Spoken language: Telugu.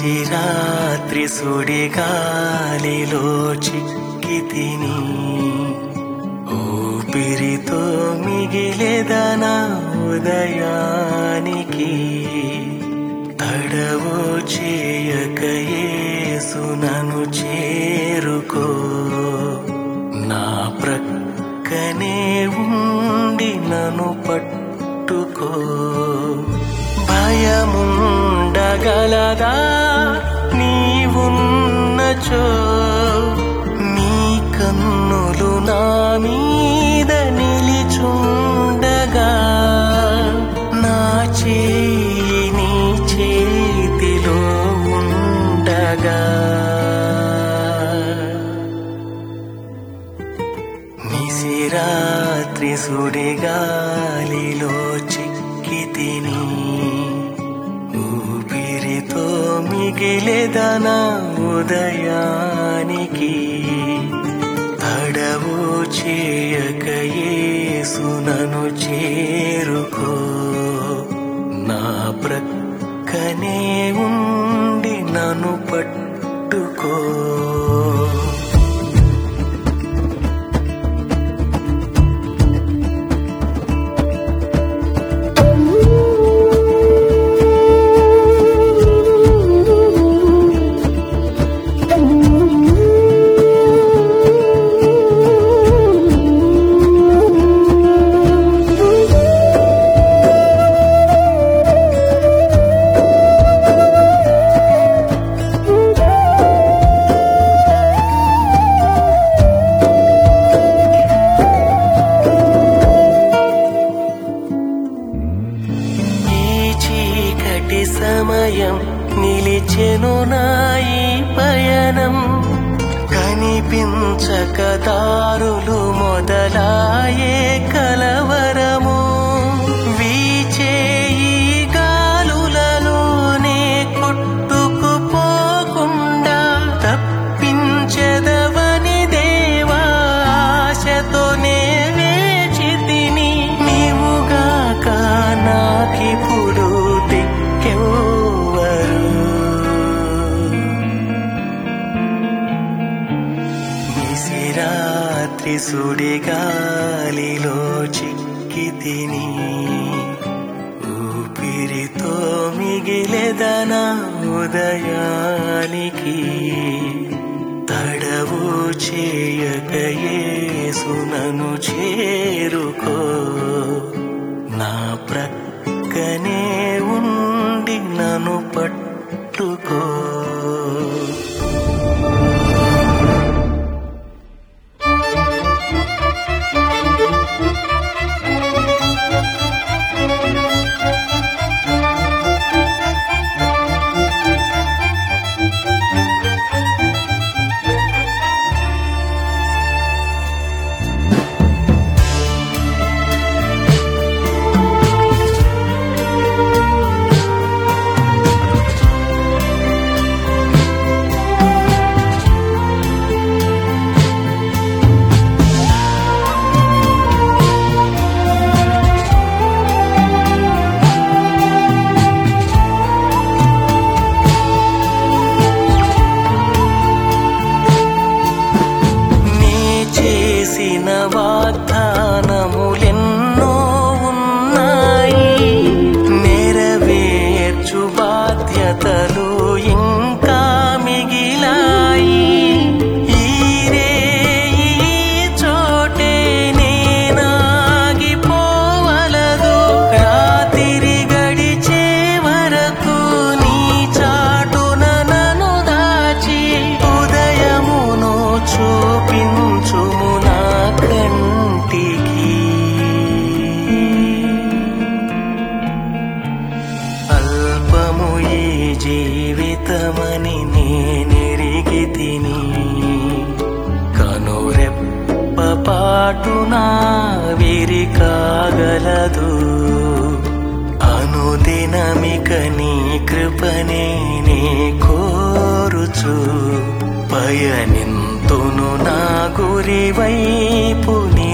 నిశిరాత్రి సుడిగాలిలో చిక్కి తిని ఊపిరితో మిగిలేదనా ఉదయానికి తడవు చేయక యేసునను చేరుకో నా ప్రక్కనే ఉండి నన్ను పట్టుకో భయముండగలదా నీవున్నచో నీ కన్నులు నా మీద నిలిచుండగా నా చేయి నీ చేతిలో ఉండగా నిశిరాత్రి సుడిగాలిలో చిక్కి తిని ఊపిరితో మిగిలేదనా ఉదయానికి తడవు చేయక యేసునను చేరుకో నా ప్రక్కనే ఉండి నన్ను పట్టుకో ఈ చీకటి సమయం నిలిచెను నా ఈ పయనం కనిపించక దారులు మొదలాయే కలవరము వీచే ఈ గాలులలోనే కొట్టుకుపోకుండా తప్పించదవని దేవా ఆశతోనే వేచి తిని నీవుగాక నాకిప్పుడు దిక్కెవ్వరు నిశిరాత్రి సుడిగాలిలో చిక్కి తిని ఊపిరితో మిగిలేదనా ఉదయానికి తడవు చేయక యేసునను చేరుకో నా ప్రక్కనే ఉండి నన్ను పట్టుకో నీ చేసిన వాగ్దానములెన్నో ఉన్నాయి నెరవేర్చు బాధ్యతలు ఇంకా మిగిలాయి ఈరే ఈ చోటే నేనాగిపోవలదు రాత్రి గడిచే వరకు నీ చాటున నన్ను దాచి ఉదయమును చూపించుము నా కంటికి అల్పము ఈ జీవితమని నేనెరిగి తిని కనురెప్ప పాటునా విరి కాగలదు అనుదినమిక నీ కృపనే నే కోరుచు పయనింతును నా గురి వైపు నీ